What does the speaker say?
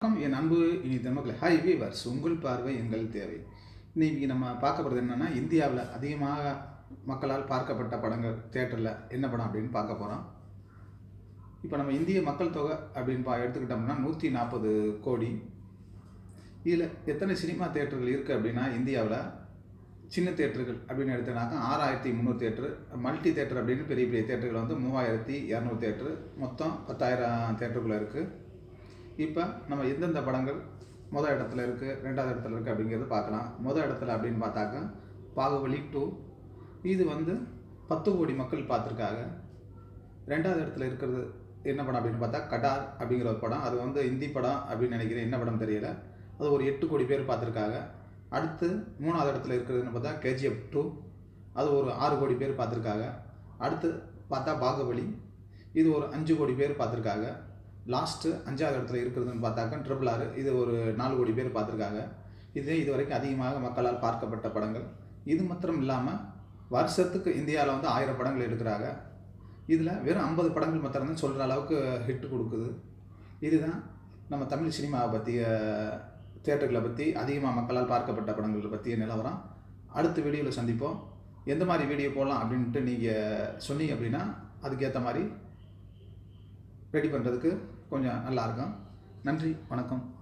வணக்கம் என் அன்பு இனி மக்களே ஹாய் வீவர்ஸ் உங்கள் பார்வை எங்கள் தேவை இன்னைக்கு நம்ம பார்க்க போகிறது என்னென்னா இந்தியாவில் அதிகமாக மக்களால் பார்க்கப்பட்ட படங்கள் தேட்டரில் என்ன படம் அப்படின்னு பார்க்க போகிறோம் இப்போ நம்ம இந்திய மக்கள் தொகை அப்படின்னு பா எடுத்துக்கிட்டோம்னா நூற்றி நாற்பது கோடி இதில் எத்தனை சினிமா தேட்டர்கள் இருக்குது அப்படின்னா இந்தியாவில் சின்ன தேட்டர்கள் அப்படின்னு எடுத்தோம்னாக்கா ஆறாயிரத்தி முந்நூறு தேட்டரு மல்டி தேட்டர் அப்படின்னு பெரிய பெரிய தேட்டர்கள் வந்து மூவாயிரத்தி இரநூறு தேட்டரு மொத்தம் பத்தாயிரம் தேட்டருக்குள்ளே இருக்குது இப்போ நம்ம எந்தெந்த படங்கள் மொதல் இடத்துல இருக்குது ரெண்டாவது இடத்துல இருக்குது அப்படிங்கிறது பார்க்கலாம் மொதல் இடத்துல அப்படின்னு பார்த்தாக்கா பாகுபலி டூ இது வந்து பத்து கோடி மக்கள் பார்த்துருக்காங்க ரெண்டாவது இடத்துல இருக்கிறது என்ன படம் அப்படின்னு பார்த்தா கடார் அப்படிங்கிற ஒரு படம் அது வந்து இந்தி படம் அப்படின்னு நினைக்கிறேன் என்ன படம் தெரியல அது ஒரு எட்டு கோடி பேர் பார்த்துருக்காங்க அடுத்து மூணாவது இடத்துல இருக்கிறதுன்னு பார்த்தா கேஜிஎஃப் டூ அது ஒரு ஆறு கோடி பேர் பார்த்துருக்காங்க அடுத்து பார்த்தா பாகுபலி இது ஒரு அஞ்சு கோடி பேர் பார்த்துருக்காங்க லாஸ்ட்டு அஞ்சாவது இடத்துல இருக்கிறதுன்னு பார்த்தாக்கா ட்ரிபிள் ஆறு இது ஒரு நாலு கோடி பேர் பார்த்துருக்காங்க இதே இது வரைக்கும் அதிகமாக மக்களால் பார்க்கப்பட்ட படங்கள் இது மாத்திரம் இல்லாமல் வருஷத்துக்கு இந்தியாவில் வந்து ஆயிரம் படங்கள் எடுக்கிறாங்க இதில் வெறும் ஐம்பது படங்கள் மாத்திரம் சொல்கிற அளவுக்கு ஹிட் கொடுக்குது இதுதான் நம்ம தமிழ் சினிமாவை பற்றிய தேட்டர்களை பற்றி அதிகமாக மக்களால் பார்க்கப்பட்ட படங்களை பற்றிய நிலவரம் அடுத்த வீடியோவில் சந்திப்போம் எந்த மாதிரி வீடியோ போடலாம் அப்படின்ட்டு நீங்கள் சொன்னீங்க அப்படின்னா அதுக்கேற்ற மாதிரி ரெடி பண்ணுறதுக்கு கொஞ்சம் நல்லாயிருக்கும் நன்றி வணக்கம்